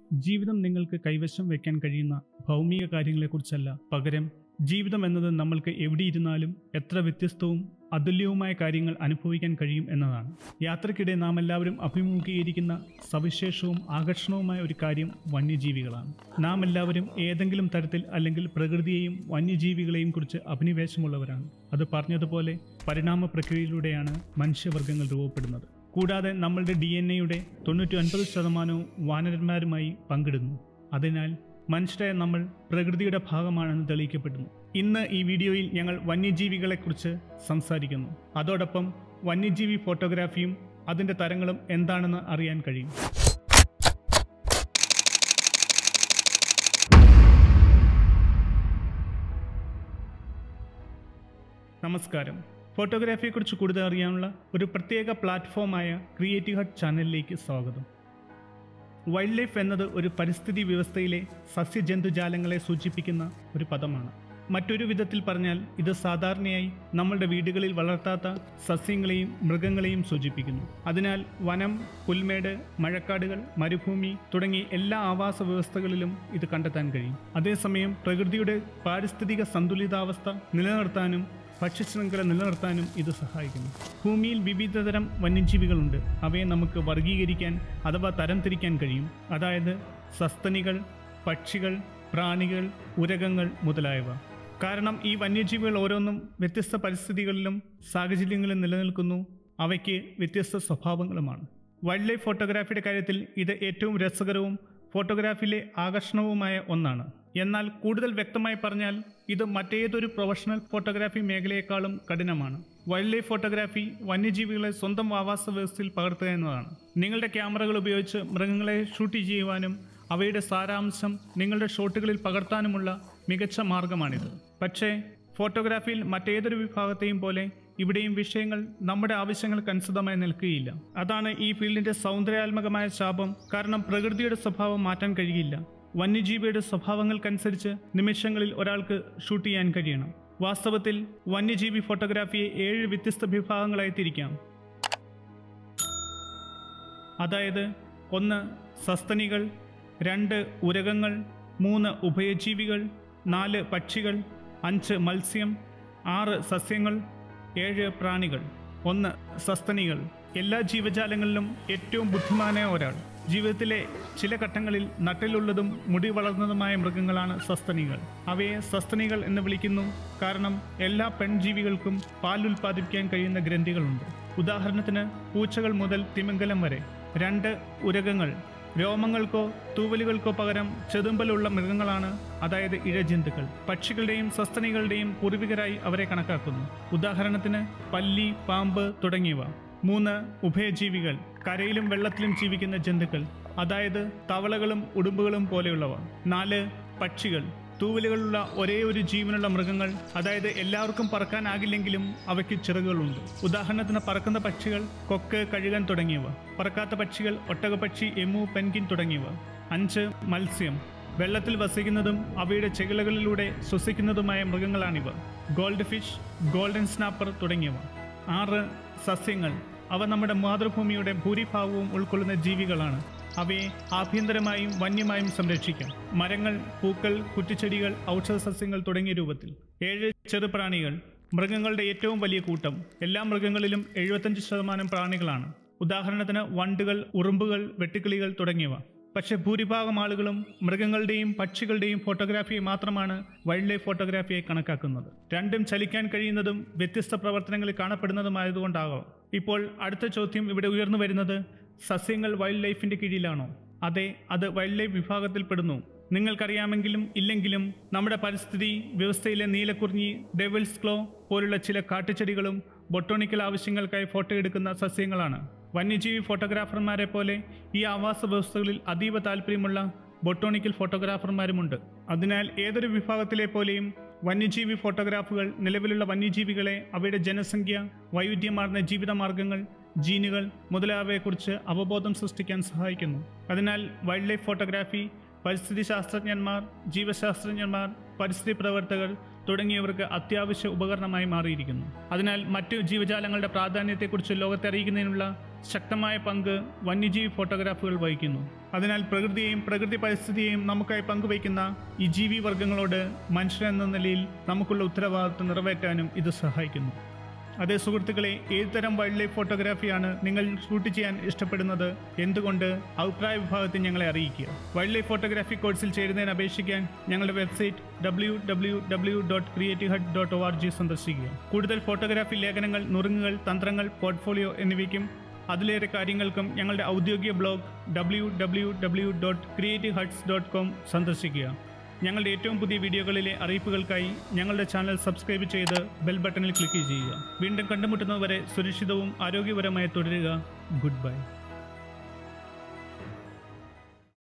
ജീവിതം നിങ്ങൾക്ക് കൈവശം വെക്കാൻ കഴിയുന്ന ഭൗമിക കാര്യങ്ങളെക്കുറിച്ചല്ല പകരം ജീവിതം എന്നത് നമ്മൾക്ക് എവിടെയിരുന്നാലും എത്ര വ്യത്യസ്തവും അതുല്യവുമായ കാര്യങ്ങൾ അനുഭവിക്കാൻ കഴിയും എന്നതാണ് യാത്രക്കിടെ നാം എല്ലാവരും അഭിമുഖീകരിക്കുന്ന സവിശേഷവും ആകർഷണവുമായ ഒരു കാര്യം വന്യജീവികളാണ് നാം എല്ലാവരും ഏതെങ്കിലും തരത്തിൽ അല്ലെങ്കിൽ പ്രകൃതിയെയും വന്യജീവികളെയും കുറിച്ച് അഭിനിവേശമുള്ളവരാണ് അത് പറഞ്ഞതുപോലെ പരിണാമ പ്രക്രിയയിലൂടെയാണ് മനുഷ്യവർഗ്ഗങ്ങൾ രൂപപ്പെടുന്നത് കൂടാതെ നമ്മളുടെ ഡി എൻ എയുടെ തൊണ്ണൂറ്റി ഒൻപത് ശതമാനവും വാനരന്മാരുമായി പങ്കിടുന്നു അതിനാൽ മനുഷ്യരായ നമ്മൾ പ്രകൃതിയുടെ ഭാഗമാണെന്ന് തെളിയിക്കപ്പെടുന്നു ഇന്ന് ഈ വീഡിയോയിൽ ഞങ്ങൾ വന്യജീവികളെക്കുറിച്ച് സംസാരിക്കുന്നു അതോടൊപ്പം വന്യജീവി ഫോട്ടോഗ്രാഫിയും അതിൻ്റെ തരങ്ങളും എന്താണെന്ന് അറിയാൻ കഴിയും നമസ്കാരം ഫോട്ടോഗ്രാഫിയെക്കുറിച്ച് കൂടുതൽ അറിയാനുള്ള ഒരു പ്രത്യേക പ്ലാറ്റ്ഫോമായ ക്രിയേറ്റീവ് ഹട്ട് ചാനലിലേക്ക് സ്വാഗതം വൈൽഡ് ലൈഫ് എന്നത് ഒരു പരിസ്ഥിതി വ്യവസ്ഥയിലെ സസ്യജന്തുജാലങ്ങളെ സൂചിപ്പിക്കുന്ന ഒരു പദമാണ് മറ്റൊരു വിധത്തിൽ പറഞ്ഞാൽ ഇത് സാധാരണയായി നമ്മളുടെ വീടുകളിൽ വളർത്താത്ത സസ്യങ്ങളെയും മൃഗങ്ങളെയും സൂചിപ്പിക്കുന്നു അതിനാൽ വനം പുൽമേട് മഴക്കാടുകൾ മരുഭൂമി തുടങ്ങി എല്ലാ ആവാസ വ്യവസ്ഥകളിലും ഇത് കണ്ടെത്താൻ കഴിയും അതേസമയം പ്രകൃതിയുടെ പാരിസ്ഥിതിക സന്തുലിതാവസ്ഥ നിലനിർത്താനും ഭക്ഷ്യശൃംഖല നിലനിർത്താനും ഇത് സഹായിക്കുന്നു ഭൂമിയിൽ വിവിധതരം വന്യജീവികളുണ്ട് അവയെ നമുക്ക് വർഗീകരിക്കാൻ അഥവാ തരംതിരിക്കാൻ കഴിയും അതായത് സസ്തനികൾ പക്ഷികൾ പ്രാണികൾ ഉരകങ്ങൾ മുതലായവ കാരണം ഈ വന്യജീവികൾ ഓരോന്നും വ്യത്യസ്ത പരിസ്ഥിതികളിലും സാഹചര്യങ്ങളിലും നിലനിൽക്കുന്നു അവയ്ക്ക് വ്യത്യസ്ത സ്വഭാവങ്ങളുമാണ് വൈൽഡ് ലൈഫ് ഫോട്ടോഗ്രാഫിയുടെ കാര്യത്തിൽ ഇത് ഏറ്റവും രസകരവും ഫോട്ടോഗ്രാഫിയിലെ ആകർഷണവുമായ ഒന്നാണ് എന്നാൽ കൂടുതൽ വ്യക്തമായി പറഞ്ഞാൽ ഇത് മറ്റേതൊരു പ്രൊഫഷണൽ ഫോട്ടോഗ്രാഫി മേഖലയെക്കാളും കഠിനമാണ് വൈൽഡ് ലൈഫ് ഫോട്ടോഗ്രാഫി വന്യജീവികളെ സ്വന്തം ആവാസ വ്യവസ്ഥയിൽ പകർത്തുക എന്നതാണ് നിങ്ങളുടെ ക്യാമറകൾ ഉപയോഗിച്ച് മൃഗങ്ങളെ ഷൂട്ട് ചെയ്യുവാനും അവയുടെ സാരാംശം നിങ്ങളുടെ ഷോട്ടുകളിൽ പകർത്താനുമുള്ള മികച്ച മാർഗമാണിത് പക്ഷേ ഫോട്ടോഗ്രാഫിയിൽ മറ്റേതൊരു വിഭാഗത്തെയും പോലെ ഇവിടെയും വിഷയങ്ങൾ നമ്മുടെ ആവശ്യങ്ങൾക്കനുസൃതമായി നിൽക്കുകയില്ല അതാണ് ഈ ഫീൽഡിന്റെ സൗന്ദര്യാത്മകമായ ശാപം കാരണം പ്രകൃതിയുടെ സ്വഭാവം മാറ്റാൻ കഴിയില്ല വന്യജീവിയുടെ സ്വഭാവങ്ങൾക്കനുസരിച്ച് നിമിഷങ്ങളിൽ ഒരാൾക്ക് ഷൂട്ട് ചെയ്യാൻ കഴിയണം വാസ്തവത്തിൽ വന്യജീവി ഫോട്ടോഗ്രാഫിയെ ഏഴ് വ്യത്യസ്ത വിഭാഗങ്ങളായി തിരിക്കാം അതായത് ഒന്ന് സസ്തനികൾ രണ്ട് ഉരകങ്ങൾ മൂന്ന് ഉഭയജീവികൾ നാല് പക്ഷികൾ അഞ്ച് മത്സ്യം ആറ് സസ്യങ്ങൾ ഏഴ് പ്രാണികൾ ഒന്ന് സസ്തനികൾ എല്ലാ ജീവജാലങ്ങളിലും ഏറ്റവും ബുദ്ധിമാനായ ഒരാൾ ജീവിതത്തിലെ ചില ഘട്ടങ്ങളിൽ നട്ടിലുള്ളതും മുടി വളർന്നതുമായ മൃഗങ്ങളാണ് സസ്തനികൾ അവയെ സസ്തനികൾ എന്ന് വിളിക്കുന്നു കാരണം എല്ലാ പെൺജീവികൾക്കും പാൽ ഉൽപ്പാദിപ്പിക്കാൻ കഴിയുന്ന ഗ്രന്ഥികളുണ്ട് ഉദാഹരണത്തിന് പൂച്ചകൾ മുതൽ തിമിംഗലം വരെ രണ്ട് ഉരകങ്ങൾ രോമങ്ങൾക്കോ തൂവലുകൾക്കോ പകരം ചെതുമ്പലുള്ള മൃഗങ്ങളാണ് അതായത് ഇഴജന്തുക്കൾ പക്ഷികളുടെയും സസ്തനികളുടെയും പൂർവികരായി അവരെ കണക്കാക്കുന്നു ഉദാഹരണത്തിന് പല്ലി പാമ്പ് തുടങ്ങിയവ മൂന്ന് ഉഭയജീവികൾ കരയിലും വെള്ളത്തിലും ജീവിക്കുന്ന ജന്തുക്കൾ അതായത് തവളകളും ഉടുമ്പുകളും പോലെയുള്ളവ നാല് പക്ഷികൾ തൂവലുകളുള്ള ഒരേ ഒരു ജീവനുള്ള മൃഗങ്ങൾ അതായത് എല്ലാവർക്കും പറക്കാനാകില്ലെങ്കിലും അവയ്ക്ക് ചിറകുകളുണ്ട് ഉദാഹരണത്തിന് പറക്കുന്ന പക്ഷികൾ കൊക്ക് കഴുകൻ തുടങ്ങിയവ പറക്കാത്ത പക്ഷികൾ ഒട്ടകപ്പക്ഷി എമു പെൻകിൻ തുടങ്ങിയവ അഞ്ച് മത്സ്യം വെള്ളത്തിൽ വസിക്കുന്നതും അവയുടെ ചെകിളകളിലൂടെ ശ്വസിക്കുന്നതുമായ മൃഗങ്ങളാണിവ ഗോൾഡ് ഫിഷ് ഗോൾഡൻ സ്നാപ്പർ തുടങ്ങിയവ ആറ് സസ്യങ്ങൾ അവ നമ്മുടെ മാതൃഭൂമിയുടെ ഭൂരിഭാഗവും ഉൾക്കൊള്ളുന്ന ജീവികളാണ് അവയെ ആഭ്യന്തരമായും വന്യമായും സംരക്ഷിക്കാം മരങ്ങൾ പൂക്കൾ കുറ്റിച്ചെടികൾ ഔഷധ സസ്യങ്ങൾ തുടങ്ങിയ രൂപത്തിൽ ഏഴ് ചെറുപ്രാണികൾ മൃഗങ്ങളുടെ ഏറ്റവും വലിയ കൂട്ടം എല്ലാ മൃഗങ്ങളിലും എഴുപത്തഞ്ച് ശതമാനം പ്രാണികളാണ് ഉദാഹരണത്തിന് വണ്ടുകൾ ഉറുമ്പുകൾ വെട്ടുക്കിളികൾ തുടങ്ങിയവ പക്ഷെ ഭൂരിഭാഗം ആളുകളും മൃഗങ്ങളുടെയും പക്ഷികളുടെയും ഫോട്ടോഗ്രാഫിയെ മാത്രമാണ് വൈൽഡ് ലൈഫ് ഫോട്ടോഗ്രാഫിയെ കണക്കാക്കുന്നത് രണ്ടും ചലിക്കാൻ കഴിയുന്നതും വ്യത്യസ്ത പ്രവർത്തനങ്ങളിൽ കാണപ്പെടുന്നതുമായതുകൊണ്ടാകാം ഇപ്പോൾ അടുത്ത ചോദ്യം ഇവിടെ ഉയർന്നു വരുന്നത് സസ്യങ്ങൾ വൈൽഡ് ലൈഫിന്റെ കീഴിലാണോ അതെ അത് വൈൽഡ് ലൈഫ് വിഭാഗത്തിൽപ്പെടുന്നു നിങ്ങൾക്കറിയാമെങ്കിലും ഇല്ലെങ്കിലും നമ്മുടെ പരിസ്ഥിതി വ്യവസ്ഥയിലെ നീലക്കുറിഞ്ഞി ഡെവിൾസ് ക്ലോ പോലുള്ള ചില കാട്ടുചെടികളും ബൊട്ടോണിക്കൽ ആവശ്യങ്ങൾക്കായി ഫോട്ടോ എടുക്കുന്ന സസ്യങ്ങളാണ് വന്യജീവി ഫോട്ടോഗ്രാഫർമാരെ പോലെ ഈ ആവാസ വ്യവസ്ഥകളിൽ അതീവ താല്പര്യമുള്ള ബൊട്ടോണിക്കൽ ഫോട്ടോഗ്രാഫർമാരുമുണ്ട് അതിനാൽ ഏതൊരു വിഭാഗത്തിലെ പോലെയും വന്യജീവി ഫോട്ടോഗ്രാഫുകൾ നിലവിലുള്ള വന്യജീവികളെ അവയുടെ ജനസംഖ്യ വൈവിധ്യമാർന്ന ജീവിതമാർഗങ്ങൾ ജീനുകൾ മുതലായവയെക്കുറിച്ച് അവബോധം സൃഷ്ടിക്കാൻ സഹായിക്കുന്നു അതിനാൽ വൈൽഡ് ലൈഫ് ഫോട്ടോഗ്രാഫി പരിസ്ഥിതി ശാസ്ത്രജ്ഞന്മാർ ജീവശാസ്ത്രജ്ഞന്മാർ പരിസ്ഥിതി പ്രവർത്തകർ തുടങ്ങിയവർക്ക് അത്യാവശ്യ ഉപകരണമായി മാറിയിരിക്കുന്നു അതിനാൽ മറ്റു ജീവജാലങ്ങളുടെ പ്രാധാന്യത്തെക്കുറിച്ച് ലോകത്തെ അറിയിക്കുന്നതിനുള്ള ശക്തമായ പങ്ക് വന്യജീവി ഫോട്ടോഗ്രാഫുകൾ വഹിക്കുന്നു അതിനാൽ പ്രകൃതിയെയും പ്രകൃതി പരിസ്ഥിതിയെയും നമുക്കായി പങ്കുവയ്ക്കുന്ന ഈ ജീവി വർഗങ്ങളോട് മനുഷ്യരെന്ന നിലയിൽ നമുക്കുള്ള ഉത്തരവാദിത്വം നിറവേറ്റാനും ഇത് സഹായിക്കുന്നു അതേ സുഹൃത്തുക്കളെ ഏതുതരം വൈൽഡ് ലൈഫ് ഫോട്ടോഗ്രാഫിയാണ് നിങ്ങൾ ഷൂട്ട് ചെയ്യാൻ ഇഷ്ടപ്പെടുന്നത് എന്തുകൊണ്ട് അഭിപ്രായ വിഭാഗത്തിൽ ഞങ്ങളെ അറിയിക്കുക വൈൽഡ് ലൈഫ് ഫോട്ടോഗ്രാഫി കോഴ്സിൽ ചേരുന്നതിന് അപേക്ഷിക്കാൻ ഞങ്ങളുടെ website W W W dot creative hut dot O R G സന്ദർശിക്കുക കൂടുതൽ ഫോട്ടോഗ്രാഫി ലേഖനങ്ങൾ നുറുങ്ങുകൾ തന്ത്രങ്ങൾ പോർട്ട്ഫോളിയോ എന്നിവയ്ക്കും അതിലേറെ കാര്യങ്ങൾക്കും ഞങ്ങളുടെ ഔദ്യോഗിക blog W W W dot creative huts dot com സന്ദർശിക്കുക ഞങ്ങളുടെ ഏറ്റവും പുതിയ വീഡിയോകളിലെ അറിയിപ്പുകൾക്കായി ഞങ്ങളുടെ ചാനൽ സബ്സ്ക്രൈബ് ചെയ്ത് ബെൽ ബട്ടണിൽ ക്ലിക്ക് ചെയ്യുക വീണ്ടും കണ്ടുമുട്ടുന്നതുവരെ സുരക്ഷിതവും ആരോഗ്യപരമായി തുടരുക ഗുഡ് ബൈ